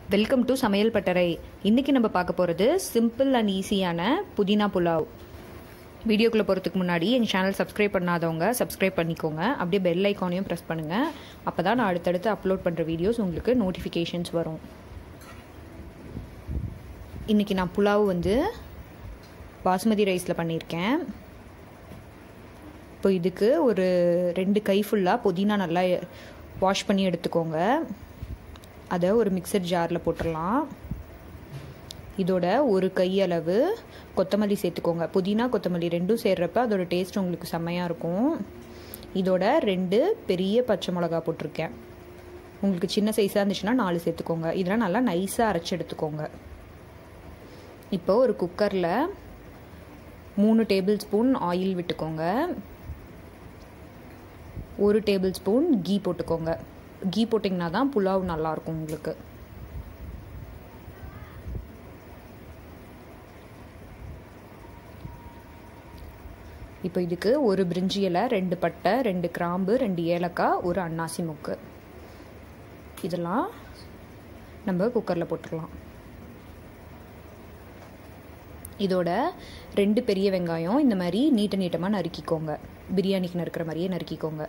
welcome to சமையல் பட்டறை இன்றைக்கி நம்ம பார்க்க போகிறது சிம்பிள் அண்ட் ஈஸியான புதினா புலாவ் வீடியோக்குள்ளே போகிறதுக்கு முன்னாடி எங்கள் சேனல் சப்ஸ்கிரைப் பண்ணாதவங்க சப்ஸ்கிரைப் பண்ணிக்கோங்க அப்படியே பெல் ஐக்கானையும் ப்ரெஸ் பண்ணுங்கள் அப்போ தான் நான் அடுத்தடுத்து அப்லோட் பண்ணுற வீடியோஸ் உங்களுக்கு நோட்டிஃபிகேஷன்ஸ் வரும் இன்றைக்கி நான் புலாவ் வந்து பாஸ்மதி ரைஸில் பண்ணியிருக்கேன் இப்போ இதுக்கு ஒரு ரெண்டு கை ஃபுல்லாக புதினா நல்லா வாஷ் பண்ணி எடுத்துக்கோங்க அதை ஒரு மிக்சர் ஜாரில் போட்டுடலாம் இதோட ஒரு கையளவு கொத்தமல்லி சேர்த்துக்கோங்க புதினா கொத்தமல்லி ரெண்டும் சேர்றப்ப அதோட டேஸ்ட் உங்களுக்கு செம்மையாக இருக்கும் இதோட ரெண்டு பெரிய பச்சை மிளகா போட்டிருக்கேன் உங்களுக்கு சின்ன சைஸாக இருந்துச்சுன்னா நாலு சேர்த்துக்கோங்க இதெல்லாம் நல்லா நைஸாக அரைச்சி எடுத்துக்கோங்க இப்போ ஒரு குக்கரில் மூணு டேபிள் ஸ்பூன் ஆயில் விட்டுக்கோங்க ஒரு டேபிள் ஸ்பூன் கீ போட்டுக்கோங்க கீ போட்டிங்கன்னா தான் புலாவ் நல்லாயிருக்கும் உங்களுக்கு இப்போ இதுக்கு ஒரு பிரிஞ்சி இலை ரெண்டு பட்டை ரெண்டு கிராம்பு ரெண்டு ஏலக்காய் ஒரு அன்னாசி முக்கு இதெல்லாம் நம்ம குக்கரில் போட்டுடலாம் இதோட ரெண்டு பெரிய வெங்காயம் இந்த மாதிரி நீட்ட நீட்டமாக நறுக்கிக்கோங்க பிரியாணிக்கு நறுக்கிற மாதிரியே நறுக்கிக்கோங்க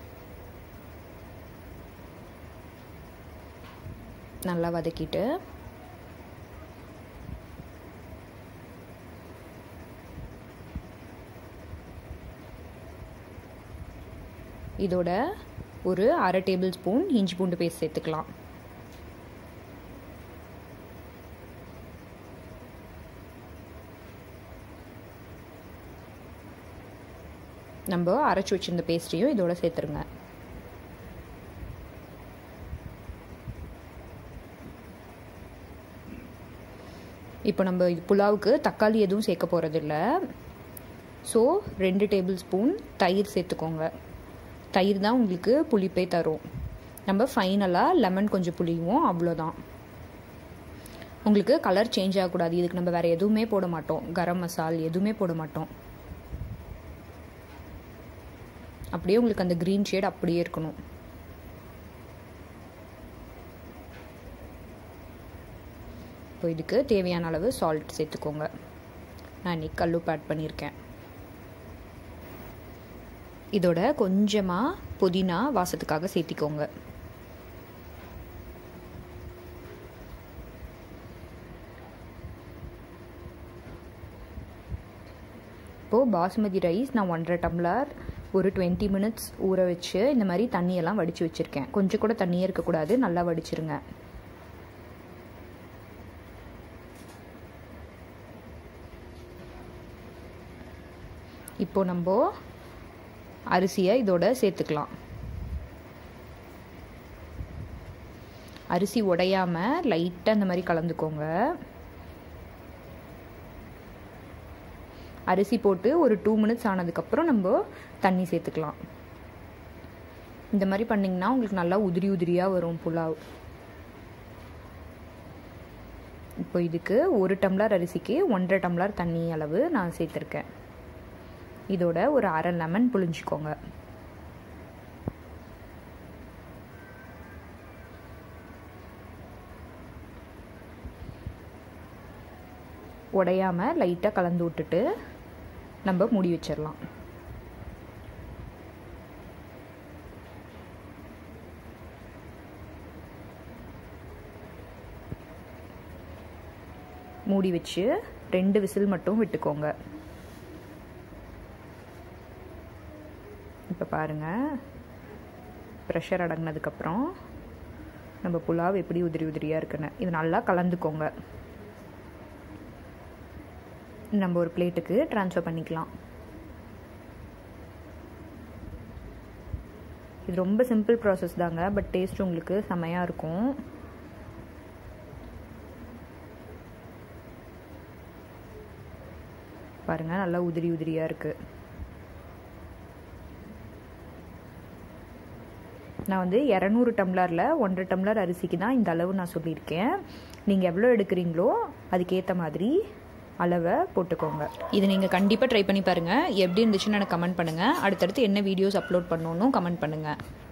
நல்லா வதக்கிட்டு இதோட ஒரு அரை டேபிள் ஸ்பூன் இஞ்சி பூண்டு பேஸ்ட் சேர்த்துக்கலாம் நம்ம அரைச்சி வச்சிருந்த பேஸ்ட்டையும் இதோட சேர்த்துருங்க இப்போ நம்ம புலாவுக்கு தக்காளி எதுவும் சேர்க்க போகிறதில்ல ஸோ ரெண்டு டேபிள் ஸ்பூன் தயிர் சேர்த்துக்கோங்க தயிர் தான் உங்களுக்கு புளிப்பே தரும் நம்ம ஃபைனலாக லெமன் கொஞ்சம் புளியும் அவ்வளோதான் உங்களுக்கு கலர் சேஞ்ச் ஆகக்கூடாது இதுக்கு நம்ம வேறு எதுவுமே போட மாட்டோம் கரம் மசால் எதுவுமே போட மாட்டோம் அப்படியே உங்களுக்கு அந்த க்ரீன் ஷேட் அப்படியே இருக்கணும் இப்போ இதுக்கு தேவையான அளவு சால்ட் சேர்த்துக்கோங்க நான் இன்னைக்கு கல்லுப்பு ஆட் பண்ணியிருக்கேன் இதோட கொஞ்சமாக புதினா வாசத்துக்காக சேர்த்திக்கோங்க இப்போது பாஸ்மதி ரைஸ் நான் ஒன்றரை டம்ளர் ஒரு டுவெண்ட்டி மினிட்ஸ் ஊற வச்சு இந்த மாதிரி தண்ணியெல்லாம் வடித்து வச்சுருக்கேன் கொஞ்சம் கூட தண்ணியே இருக்கக்கூடாது நல்லா வடிச்சிருங்க இப்போ நம்ம அரிசியை இதோட சேர்த்துக்கலாம் அரிசி உடையாமல் லைட்டாக இந்த மாதிரி கலந்துக்கோங்க அரிசி போட்டு ஒரு டூ மினிட்ஸ் ஆனதுக்கப்புறம் நம்ம தண்ணி சேர்த்துக்கலாம் இந்த மாதிரி பண்ணிங்கன்னா உங்களுக்கு நல்லா உதிரி உதிரியாக வரும் புலாவ் இப்போ இதுக்கு ஒரு டம்ளர் அரிசிக்கு ஒன்றரை டம்ளர் தண்ணி அளவு நான் சேர்த்துருக்கேன் இதோட ஒரு அரை லெமன் புளிஞ்சிக்கோங்க உடையாமல் லைட்டாக கலந்து விட்டுட்டு நம்ம மூடி வச்சிடலாம் மூடி வச்சு ரெண்டு விசில் மட்டும் விட்டுக்கோங்க இப்போ பாருங்கள் ப்ரெஷர் அடங்கினதுக்கப்புறம் நம்ம புலாவ் எப்படி உதிரி உதிரியாக இருக்குன்னு இது நல்லா கலந்துக்கோங்க நம்ம ஒரு பிளேட்டுக்கு ட்ரான்ஸ்ஃபர் பண்ணிக்கலாம் இது ரொம்ப சிம்பிள் ப்ராசஸ் தாங்க பட் டேஸ்ட் உங்களுக்கு செமையாக இருக்கும் பாருங்கள் நல்லா உதிரி உதிரியாக இருக்குது நான் வந்து இரநூறு டம்ளரில் ஒன்றரை டம்ளர் அரிசிக்கு தான் இந்த அளவு நான் சொல்லியிருக்கேன் நீங்கள் எவ்வளோ எடுக்கிறீங்களோ அதுக்கேற்ற மாதிரி அளவை போட்டுக்கோங்க இது நீங்கள் கண்டிப்பாக ட்ரை பண்ணி பாருங்கள் எப்படி இருந்துச்சுன்னு எனக்கு கமெண்ட் பண்ணுங்கள் அடுத்தடுத்து என்ன வீடியோஸ் அப்லோட் பண்ணணும் கமெண்ட் பண்ணுங்கள்